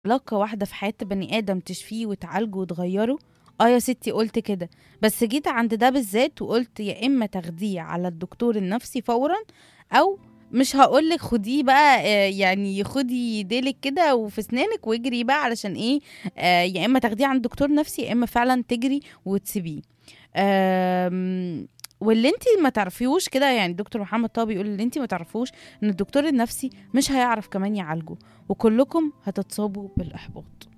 علاقة واحدة في حياة بني آدم تشفيه وتعالجه وتغيره اه يا ستي قلت كده بس جيت عند ده بالذات وقلت يا إما تاخديه على الدكتور النفسي فورا أو مش هقولك خديه بقى آه، يعني خدي ديلك كده وفي سنانك واجري بقى علشان ايه آه، يا اما تاخديه عند دكتور نفسي يا اما فعلا تجري وتسيبيه آم، واللي انت ما تعرفيهوش كده يعني دكتور محمد طه بيقول اللي انت ما تعرفوش ان الدكتور النفسي مش هيعرف كمان يعالجه وكلكم هتتصابوا بالاحباط